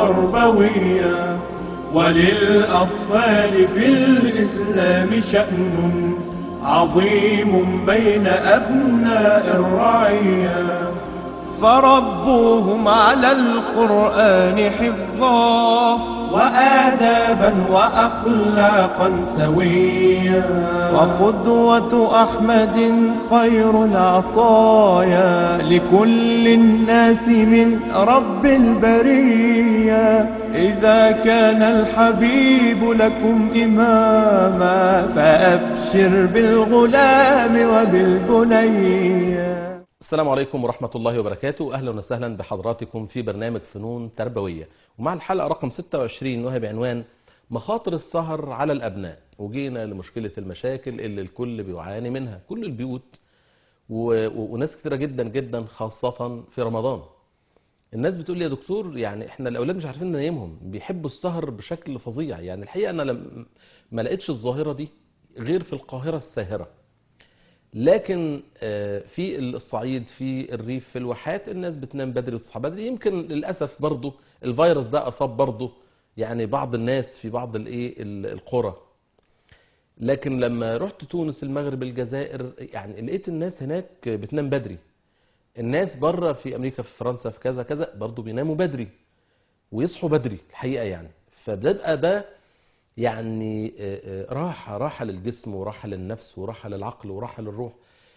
تربويا وللأطفال في الإسلام شأن عظيم بين أبناء الرعية فربوهم على القرآن حفظا وآدابا وأخلاقا سويا وقدوة أحمد خير العطايا لكل الناس من رب البرية إذا كان الحبيب لكم إماما فأبشر بالغلام وبالبنية السلام عليكم ورحمة الله وبركاته أهلا وسهلا بحضراتكم في برنامج فنون تربوية ومع الحلقة رقم 26 وهي بعنوان مخاطر السهر على الأبناء وجينا لمشكلة المشاكل اللي الكل بيعاني منها كل البيوت و... و... وناس كتيرة جدا جدا خاصة في رمضان الناس بتقول لي يا دكتور يعني احنا الأولاد مش عارفين ننيمهم بيحبوا السهر بشكل فظيع يعني الحقيقة أنا لم... ما لقيتش الظاهرة دي غير في القاهرة الساهرة لكن في الصعيد في الريف في الواحات الناس بتنام بدري وتصحى بدري يمكن للاسف برضه الفيروس ده اصاب برضه يعني بعض الناس في بعض الايه القرى لكن لما رحت تونس المغرب الجزائر يعني لقيت الناس هناك بتنام بدري الناس بره في امريكا في فرنسا في كذا كذا برضه بيناموا بدري ويصحوا بدري الحقيقه يعني فبيبقى ده يعني راحة راحة للجسم وراحة للنفس وراحة للعقل وراحة للروح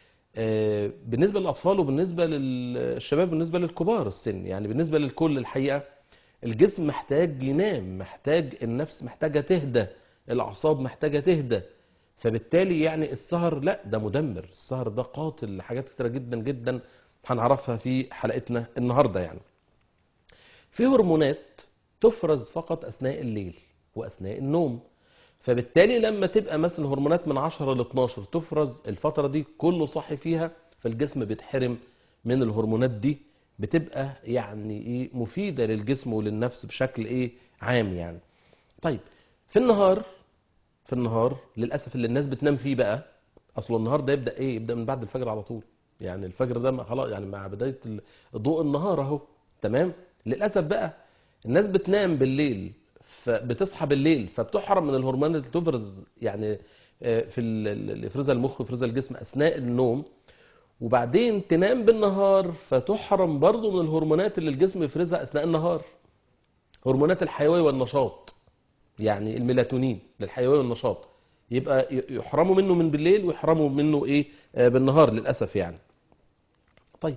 بالنسبة للأطفال وبالنسبة للشباب وبالنسبة للكبار السن يعني بالنسبة للكل الحقيقة الجسم محتاج ينام محتاج النفس محتاجة تهدى الأعصاب محتاجة تهدى فبالتالي يعني السهر لا ده مدمر السهر ده قاتل لحاجات كتيرة جدا جدا هنعرفها في حلقتنا النهاردة يعني في هرمونات تفرز فقط أثناء الليل واثناء النوم فبالتالي لما تبقى مثلا هرمونات من 10 ل 12 تفرز الفتره دي كله صاحي فيها فالجسم بيتحرم من الهرمونات دي بتبقى يعني ايه مفيده للجسم وللنفس بشكل ايه عام يعني طيب في النهار في النهار للاسف اللي الناس بتنام فيه بقى اصل النهار ده يبدا ايه يبدا من بعد الفجر على طول يعني الفجر ده خلاص يعني مع بدايه ضوء النهار اهو تمام للاسف بقى الناس بتنام بالليل فبتصحى بالليل فبتحرم من الهرمونات اللي تفرز يعني في اللي يفرزها المخ ويفرزها الجسم اثناء النوم وبعدين تنام بالنهار فتحرم برضه من الهرمونات اللي الجسم يفرزها اثناء النهار هرمونات الحيويه والنشاط يعني الميلاتونين للحيويه والنشاط يبقى يحرموا منه من بالليل ويحرموا منه ايه بالنهار للاسف يعني طيب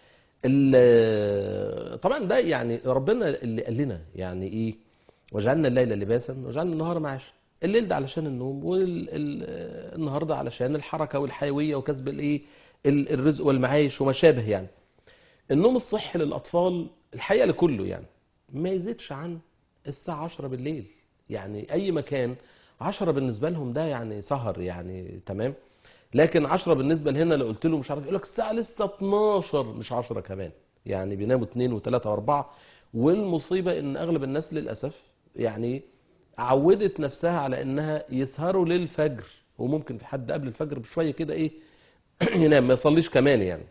طبعا ده يعني ربنا اللي قال لنا يعني ايه وجعلنا الليل لباسا وجعلنا النهار معاشا الليل ده علشان النوم والنهار ده علشان الحركه والحيويه وكسب الايه الرزق والمعايش وما شابه يعني النوم الصحي للاطفال الحقيقه لكله يعني ما يزيدش عن الساعه 10 بالليل يعني اي مكان 10 بالنسبه لهم ده يعني سهر يعني تمام لكن 10 بالنسبه لهنا لو قلت له مش عارف يقول لك الساعه لسه 12 مش 10 كمان يعني بيناموا 2 و3 و4 والمصيبه ان اغلب الناس للاسف يعني عودت نفسها على انها يسهروا للفجر وممكن في حد قبل الفجر بشويه كده ايه ينام ما يصليش كمان يعني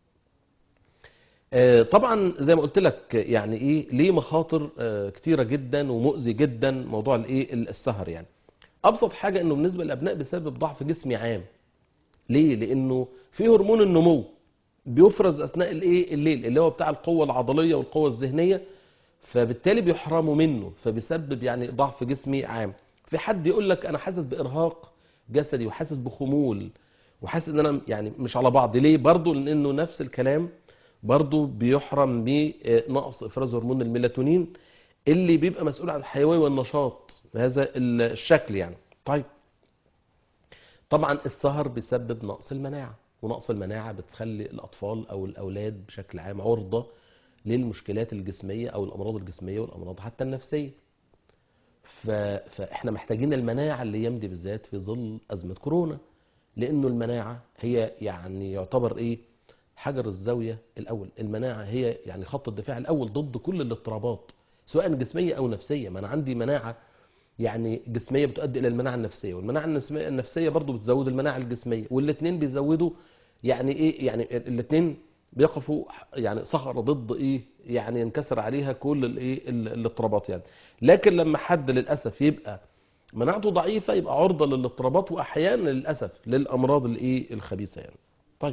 آه طبعا زي ما قلت لك يعني ايه ليه مخاطر آه كتيره جدا ومؤذي جدا موضوع الايه السهر يعني ابسط حاجه انه بالنسبه للابناء بسبب ضعف جسمي عام ليه لانه في هرمون النمو بيفرز اثناء الايه الليل اللي هو بتاع القوه العضليه والقوه الذهنيه فبالتالي بيحرموا منه فبيسبب يعني ضعف جسمي عام في حد يقول لك انا حاسس بارهاق جسدي وحاسس بخمول وحاسس ان انا يعني مش على بعض ليه برضه لانه نفس الكلام برضه بيحرم بنقص افراز هرمون الميلاتونين اللي بيبقى مسؤول عن الحيويه والنشاط بهذا الشكل يعني طيب طبعا السهر بيسبب نقص المناعه ونقص المناعه بتخلي الاطفال او الاولاد بشكل عام عرضه للمشكلات الجسمية أو الأمراض الجسمية والأمراض حتى النفسية ف... فإحنا محتاجين المناعة اللي يمدي بالذات في ظل أزمة كورونا لأنه المناعة هي يعني يعتبر إيه حجر الزاوية الأول المناعة هي يعني خط الدفاع الأول ضد كل الاضطرابات سواء جسمية أو نفسية ما أنا عندي مناعة يعني جسمية بتؤدي إلى المناعة النفسية والمناعة النفسية برضو بتزود المناعة الجسمية والاثنين بيزودوا يعني إيه يعني الاثنين بيقفوا يعني صخرة ضد ايه يعني ينكسر عليها كل الايه ال- الاضطرابات يعني لكن لما حد للاسف يبقى مناعته ضعيفة يبقى عرضة للاضطرابات واحيانا للاسف للامراض الايه الخبيثة يعني طيب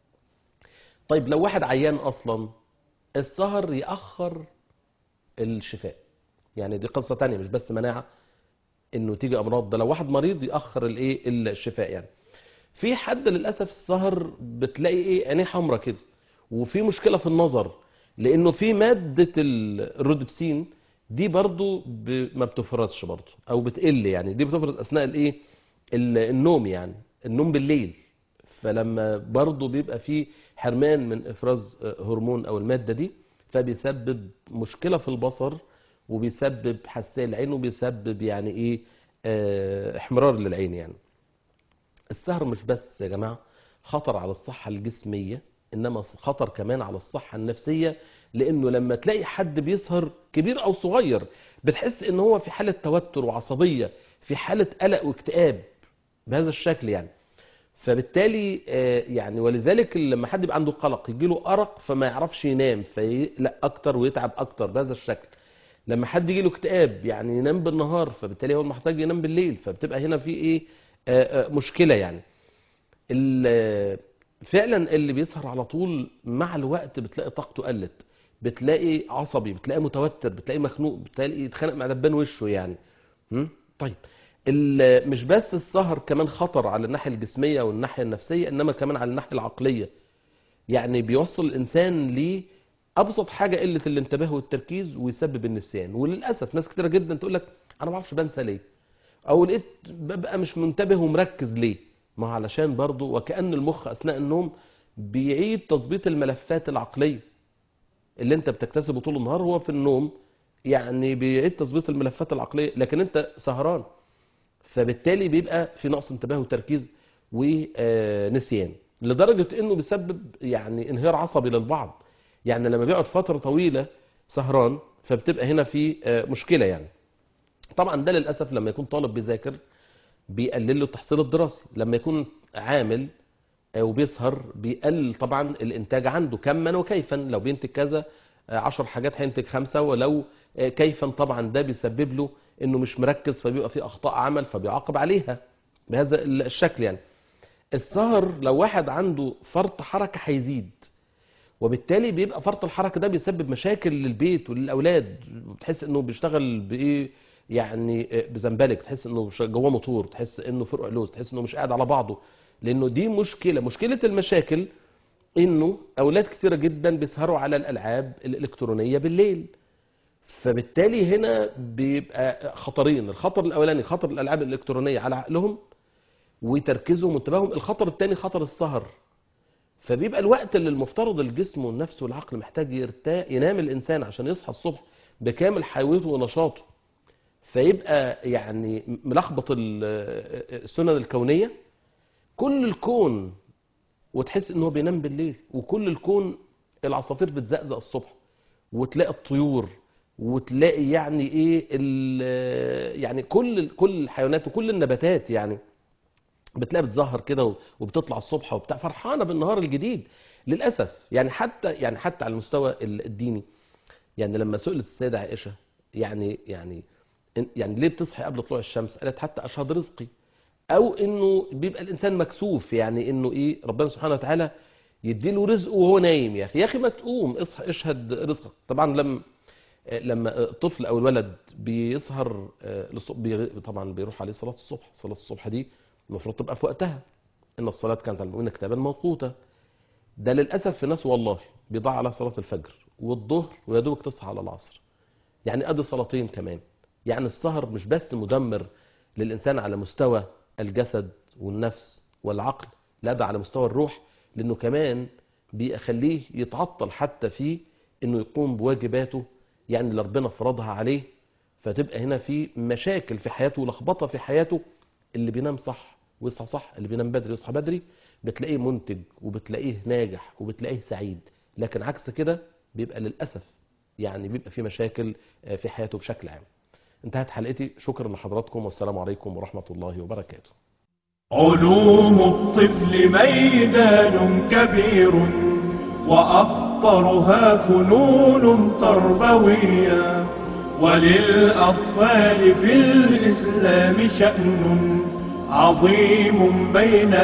طيب لو واحد عيان اصلا السهر يأخر الشفاء يعني دي قصة تانية مش بس مناعة انه تيجي امراض ده لو واحد مريض يأخر الايه الشفاء يعني في حد للاسف السهر بتلاقي ايه عينيه حمرا كده وفي مشكله في النظر لانه في ماده ال- الرودبسين دي برضو ب... ما بتفرزش برضو او بتقل يعني دي بتفرز اثناء الايه ال- النوم يعني النوم بالليل فلما برضو بيبقى في حرمان من افراز آه، هرمون او الماده دي فبيسبب مشكله في البصر وبيسبب حساسيه العين وبيسبب يعني ايه آه، احمرار للعين يعني السهر مش بس يا جماعة خطر على الصحة الجسمية إنما خطر كمان على الصحة النفسية لأنه لما تلاقي حد بيسهر كبير أو صغير بتحس إن هو في حالة توتر وعصبية في حالة قلق واكتئاب بهذا الشكل يعني فبالتالي آه، يعني ولذلك لما حد يبقى عنده قلق يجيله أرق فما يعرفش ينام فيقلق أكتر ويتعب أكتر بهذا الشكل لما حد يجيله اكتئاب يعني ينام بالنهار فبالتالي هو محتاج ينام بالليل فبتبقى هنا في ايه آه، آه، مشكلة يعني ال- فعلا اللي بيسهر على طول مع الوقت بتلاقي طاقته قلت بتلاقي عصبي بتلاقي متوتر بتلاقي مخنوق بتلاقي يتخانق مع دبان وشه يعني م? طيب ال- مش بس السهر كمان خطر على الناحية الجسمية والناحية النفسية انما كمان على الناحية العقلية يعني بيوصل الانسان لابسط حاجه قله الانتباه والتركيز ويسبب النسيان وللاسف ناس كتيره جدا تقول لك انا ما اعرفش بنسى ليه او لقيت ببقى مش منتبه ومركز ليه ما هو علشان برضه وكأن المخ اثناء النوم بيعيد تظبيط الملفات العقليه اللي انت بتكتسبه طول النهار هو في النوم يعني بيعيد تظبيط الملفات العقليه لكن انت سهران فبالتالي بيبقى في نقص انتباه وتركيز ونسيان لدرجة انه بيسبب يعني انهيار عصبي للبعض يعني لما بيقعد فترة طويلة سهران فبتبقى هنا في آه، مشكلة يعني طبعا ده للأسف لما يكون طالب بيذاكر بيقلل له التحصيل الدراسي لما يكون عامل آه، وبيسهر بيقلل طبعا الانتاج عنده كما وكيفا لو بينتج كذا آه، عشر حاجات هينتج خمسة ولو آه، كيفا طبعا ده بيسبب له انه مش مركز فبيبقى في اخطاء عمل فبيعاقب عليها بهذا الشكل يعني السهر لو واحد عنده فرط حركة هيزيد وبالتالي بيبقى فرط الحركة ده بيسبب مشاكل للبيت وللأولاد تحس انه بيشتغل بإيه يعني بزنبلك تحس انه ش- جواه موتور تحس انه فرق لوز تحس انه مش قاعد على بعضه لانه دي مشكلة مشكلة المشاكل انه اولاد كتيرة جدا بيسهروا على الالعاب الالكترونية بالليل فبالتالي هنا بيبقى خطرين الخطر الاولاني خطر الالعاب الالكترونية على عقلهم وتركيزهم وانتباههم الخطر الثاني خطر السهر فبيبقى الوقت اللي المفترض الجسم والنفس والعقل محتاج يرتاح ينام الانسان عشان يصحى الصبح بكامل حيويته ونشاطه فيبقى يعني ملخبط ال- السنن الكونيه كل الكون وتحس ان هو بينام بالليل وكل الكون العصافير بتزقزق الصبح وتلاقي الطيور وتلاقي يعني ايه ال- يعني كل كل الحيوانات وكل النباتات يعني بتلاقي بتظهر كده وبتطلع الصبح وبتاع فرحانه بالنهار الجديد للاسف يعني حتى يعني حتى على المستوى الديني يعني لما سئلت السيده عائشه يعني يعني يعني ليه بتصحي قبل طلوع الشمس قالت حتى اشهد رزقي او انه بيبقى الانسان مكسوف يعني انه ايه ربنا سبحانه وتعالى يديله رزقه وهو نايم يا اخي يا اخي ما تقوم اصحى اشهد رزقك طبعا لما لما الطفل او الولد بيسهر آه، للصبح بي- طبعا بيروح عليه صلاه الصبح صلاه الصبح دي المفروض تبقى في وقتها ان الصلاه كانت على المؤمنين كتابا موقوتا ده للاسف في ناس والله بيضيع على صلاه الفجر والظهر ويا دوبك تصحى على العصر يعني ادي صلاتين كمان يعني السهر مش بس مدمر للانسان على مستوى الجسد والنفس والعقل لا ده على مستوى الروح لانه كمان بيخليه يتعطل حتى في انه يقوم بواجباته يعني اللي ربنا فرضها عليه فتبقى هنا في مشاكل في حياته ولخبطه في حياته اللي بينام صح ويصحى صح اللي بينام بدري يصحى بدري بتلاقيه منتج وبتلاقيه ناجح وبتلاقيه سعيد لكن عكس كده بيبقى للاسف يعني بيبقى في مشاكل آه، في حياته بشكل عام انتهت حلقتي شكرا لحضراتكم والسلام عليكم ورحمه الله وبركاته علوم الطفل ميدان كبير وأخطرها فنون تربوية وللأطفال في الإسلام شأن عظيم بين